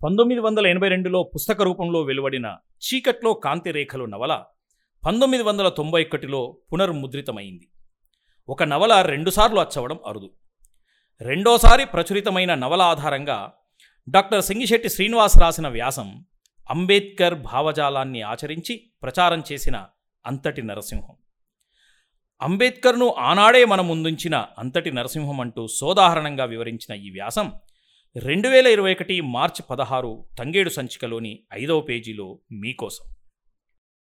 పంతొమ్మిది వందల ఎనభై రెండులో పుస్తక రూపంలో వెలువడిన చీకట్లో కాంతి రేఖలు నవల పంతొమ్మిది వందల తొంభై ఒకటిలో పునర్ముద్రితమైంది ఒక నవల రెండుసార్లు అచ్చవడం అరుదు రెండోసారి ప్రచురితమైన నవల ఆధారంగా డాక్టర్ సింగిశెట్టి శ్రీనివాస్ రాసిన వ్యాసం అంబేద్కర్ భావజాలాన్ని ఆచరించి ప్రచారం చేసిన అంతటి నరసింహం అంబేద్కర్ను ఆనాడే మన ముందుంచిన అంతటి నరసింహం అంటూ సోదాహరణంగా వివరించిన ఈ వ్యాసం రెండు వేల ఇరవై ఒకటి మార్చి పదహారు తంగేడు సంచికలోని ఐదవ పేజీలో మీకోసం